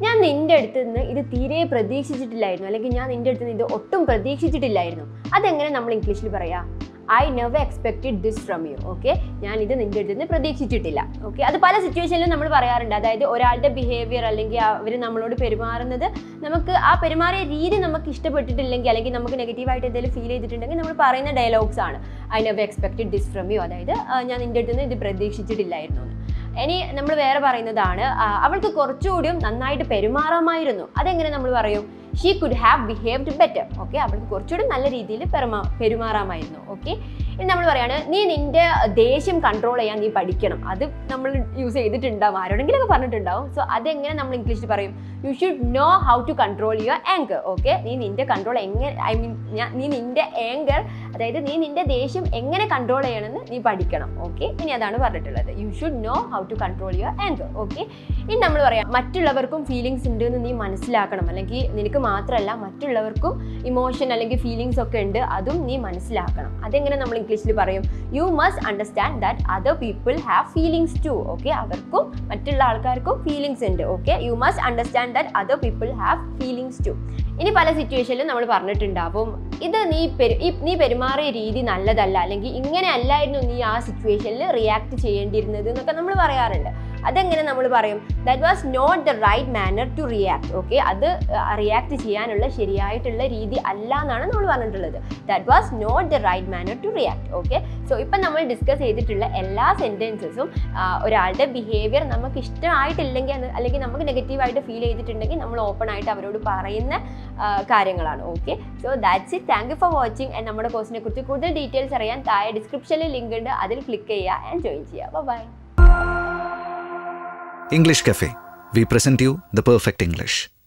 ഞാൻ നിന്റെ അടുത്ത് നിന്ന് ഇത് തീരെ പ്രതീക്ഷിച്ചിട്ടില്ലായിരുന്നു അല്ലെങ്കിൽ ഞാൻ നിന്റെ അടുത്ത് നിന്ന് ഇത് ഒട്ടും പ്രതീക്ഷിച്ചിട്ടില്ലായിരുന്നു അതെങ്ങനെ നമ്മൾ ഇംഗ്ലീഷിൽ പറയാം I never expected this from you okay ഞാൻ ഇത് നിന്റെ അടുത്ത് നിന്ന് പ്രതീക്ഷിച്ചിട്ടില്ല ഓക്കെ അത് പല സിറ്റുവേഷനിലും നമ്മൾ പറയാറുണ്ട് അതായത് ഒരാളുടെ ബിഹേവിയർ അല്ലെങ്കിൽ അവർ നമ്മളോട് പെരുമാറുന്നത് നമുക്ക് ആ പെരുമാറിയ രീതി നമുക്ക് ഇഷ്ടപ്പെട്ടിട്ടില്ലെങ്കിൽ അല്ലെങ്കിൽ നമുക്ക് നെഗറ്റീവായിട്ട് എന്തെങ്കിലും ഫീൽ ചെയ്തിട്ടുണ്ടെങ്കിൽ നമ്മൾ പറയുന്ന ഡയലോഗ്സ് ആണ് I never expected this from you അതായത് ആ, ഞാൻ നിന്റെ അടുത്ത് നിന്ന് ഇത് പ്രതീക്ഷിച്ചിട്ടില്ലായിരുന്നു എന്ന്. ഇനി നമ്മൾ വേറെ പറയുന്നതാണ് ആ, അവൾക്ക് കുറച്ചുകൂടിയും നന്നായിട്ട് പെരുമാറാമായിരുന്നു അതെങ്ങനെ നമ്മൾ പറയും she could have behaved better okay അവൾക്ക് കുറച്ചുകൂടി നല്ല രീതിയിൽ പെരുമാ പെരുമാറാമായിരുന്നു ഓക്കെ ഇനി നമ്മൾ പറയാണ് നീ നിന്റെ ദേഷ്യം കൺട്രോൾ ചെയ്യാൻ നീ പഠിക്കണം അത് നമ്മൾ യൂസ് ചെയ്തിട്ടുണ്ടാവും ആരോടെങ്കിലൊക്കെ പറഞ്ഞിട്ടുണ്ടാവും സോ അതെങ്ങനെ നമ്മൾ ഇംഗ്ലീഷിൽ പറയും you should know how to control your anger okay നീ നിന്റെ കൺട്രോൾ എങ്ങനെ ഐ മീൻ നീ നിന്റെ ആങ്കർ അതായത് നീ നിന്റെ ദേഷ്യം എങ്ങനെ കൺട്രോൾ ചെയ്യണമെന്ന് നീ പഠിക്കണം ഓക്കെ ഇനി അതാണ് പറഞ്ഞിട്ടുള്ളത് you should know how to control your anger okay ഇനി നമ്മൾ പറയാം മറ്റുള്ളവർക്കും ഫീലിങ്സ് ഉണ്ട് എന്ന് നീ മനസ്സിലാക്കണം അല്ലെങ്കിൽ നിനക്ക് മാത്രമല്ല മറ്റുള്ളവർക്കും ഇമോഷൻ അല്ലെങ്കിൽ ഫീലിങ്സ് ഒക്കെ ഉണ്ട് അതും നീ മനസ്സിലാക്കണം അതെങ്ങനെ നമ്മൾ ഇംഗ്ലീഷിൽ പറയും you must understand that other people have feelings too okay അവർക്കും മറ്റുള്ള ആൾക്കാർക്കും ഫീലിങ്സ് ഉണ്ട് okay you must understand that other people have feelings too ഇനി പല സിറ്റുവേഷനിലും നമ്മൾ പറഞ്ഞിട്ടുണ്ടാവും ഇത് നീ പെരു ഈ- നീ പെരുമാറിയ രീതി നല്ലതല്ല അല്ലെങ്കിൽ ഇങ്ങനെ അല്ലായിരുന്നു നീ ആ സിറ്റുവേഷനിൽ റിയാക്ട് ചെയ്യേണ്ടിയിരുന്നത് എന്നൊക്കെ നമ്മൾ പറയാറുണ്ട് അതെങ്ങനെ നമ്മൾ പറയും that was not the right manner to react okay അത് റിയാക്ട് ചെയ്യാനുള്ള ശരിയായിട്ടുള്ള രീതി അല്ല എന്നാണ് നമ്മൾ പറഞ്ഞിട്ടുള്ളത് that was not the right manner to react okay so ഇപ്പം നമ്മൾ ഡിസ്കസ് ചെയ്തിട്ടുള്ള എല്ലാ സെൻറ്റൻസസും ഒരാളുടെ ബിഹേവിയർ നമുക്ക് ഇഷ്ടമായിട്ടില്ലെങ്കിൽ അത് അല്ലെങ്കിൽ നമുക്ക് നെഗറ്റീവായിട്ട് ഫീൽ ചെയ്തിട്ടുണ്ടെങ്കിൽ നമ്മൾ ഓപ്പൺ ആയിട്ട് അവരോട് പറയുന്ന ആ, കാര്യങ്ങളാണ് okay so that's it thank you for watching and നമ്മുടെ കോഴ്സിനെ കുറിച്ച് കൂടുതൽ ഡീറ്റെയിൽസ് അറിയാൻ താഴെ ഡിസ്ക്രിപ്ഷനിൽ ലിങ്ക് ഉണ്ട് അതിൽ ക്ലിക്ക് ചെയ്യുക ആൻഡ് ജോയിൻ ചെയ്യുക by English Cafe. We present you the perfect English.